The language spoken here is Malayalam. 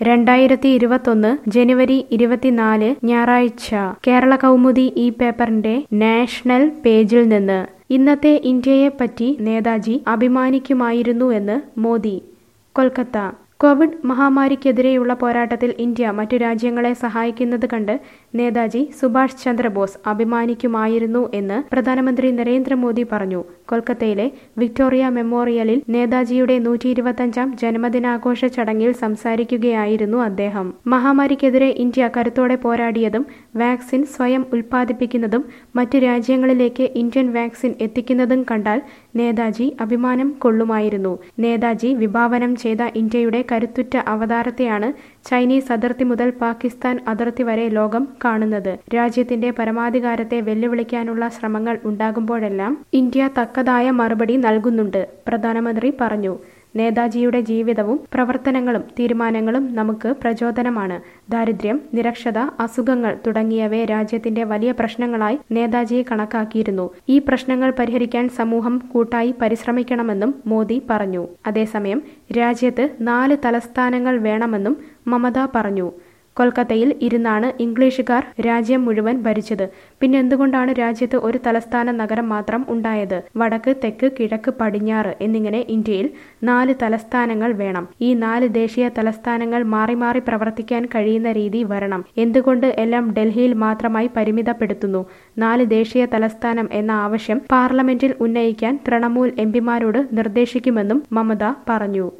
രണ്ടായിരത്തി ഇരുപത്തൊന്ന് ജനുവരി ഇരുപത്തിനാല് ഞായറാഴ്ച കേരള കൗമുദി ഈ പേപ്പറിന്റെ നാഷണൽ പേജിൽ നിന്ന് ഇന്നത്തെ ഇന്ത്യയെപ്പറ്റി നേതാജി അഭിമാനിക്കുമായിരുന്നു എന്ന് മോദി കൊൽക്കത്ത കോവിഡ് മഹാമാരിക്കെതിരെയുള്ള പോരാട്ടത്തിൽ ഇന്ത്യ മറ്റു രാജ്യങ്ങളെ സഹായിക്കുന്നത് കണ്ട് നേതാജി സുഭാഷ് ചന്ദ്രബോസ് അഭിമാനിക്കുമായിരുന്നു എന്ന് പ്രധാനമന്ത്രി നരേന്ദ്രമോദി പറഞ്ഞു കൊൽക്കത്തയിലെ വിക്ടോറിയ മെമ്മോറിയലിൽ നേതാജിയുടെ നൂറ്റി ഇരുപത്തഞ്ചാം ജന്മദിനാഘോഷ ചടങ്ങിൽ സംസാരിക്കുകയായിരുന്നു അദ്ദേഹം മഹാമാരിക്കെതിരെ ഇന്ത്യ കരുത്തോടെ പോരാടിയതും വാക്സിൻ സ്വയം ഉൽപ്പാദിപ്പിക്കുന്നതും മറ്റു രാജ്യങ്ങളിലേക്ക് ഇന്ത്യൻ വാക്സിൻ എത്തിക്കുന്നതും കണ്ടാൽ നേതാജി അഭിമാനം കൊള്ളുമായിരുന്നു നേതാജി വിഭാവനം ചെയ്ത ഇന്ത്യയുടെ കരുത്തുറ്റ അവതാരത്തെയാണ് ചൈനീസ് അതിർത്തി മുതൽ പാകിസ്ഥാൻ അതിർത്തി വരെ ലോകം കാണുന്നത് രാജ്യത്തിന്റെ പരമാധികാരത്തെ വെല്ലുവിളിക്കാനുള്ള ശ്രമങ്ങൾ ഉണ്ടാകുമ്പോഴെല്ലാം ഇന്ത്യ തക്കതായ മറുപടി നൽകുന്നുണ്ട് പ്രധാനമന്ത്രി പറഞ്ഞു നേതാജിയുടെ ജീവിതവും പ്രവർത്തനങ്ങളും തീരുമാനങ്ങളും നമുക്ക് പ്രചോദനമാണ് ദാരിദ്ര്യം നിരക്ഷത അസുഖങ്ങൾ തുടങ്ങിയവയെ രാജ്യത്തിന്റെ വലിയ പ്രശ്നങ്ങളായി നേതാജിയെ കണക്കാക്കിയിരുന്നു ഈ പ്രശ്നങ്ങൾ പരിഹരിക്കാൻ സമൂഹം കൂട്ടായി പരിശ്രമിക്കണമെന്നും മോദി പറഞ്ഞു അതേസമയം രാജ്യത്ത് നാല് തലസ്ഥാനങ്ങൾ വേണമെന്നും മമത പറഞ്ഞു കൊൽക്കത്തയിൽ ഇരുന്നാണ് ഇംഗ്ലീഷുകാർ രാജ്യം മുഴുവൻ ഭരിച്ചത് പിന്നെ എന്തുകൊണ്ടാണ് രാജ്യത്ത് ഒരു തലസ്ഥാന നഗരം മാത്രം ഉണ്ടായത് വടക്ക് തെക്ക് കിഴക്ക് പടിഞ്ഞാറ് എന്നിങ്ങനെ ഇന്ത്യയിൽ നാല് തലസ്ഥാനങ്ങൾ വേണം ഈ നാല് ദേശീയ തലസ്ഥാനങ്ങൾ മാറി മാറി പ്രവർത്തിക്കാൻ കഴിയുന്ന രീതി വരണം എന്തുകൊണ്ട് എല്ലാം ഡൽഹിയിൽ മാത്രമായി പരിമിതപ്പെടുത്തുന്നു നാല് ദേശീയ തലസ്ഥാനം എന്ന ആവശ്യം പാർലമെന്റിൽ ഉന്നയിക്കാൻ തൃണമൂൽ എംപിമാരോട് നിർദ്ദേശിക്കുമെന്നും മമത പറഞ്ഞു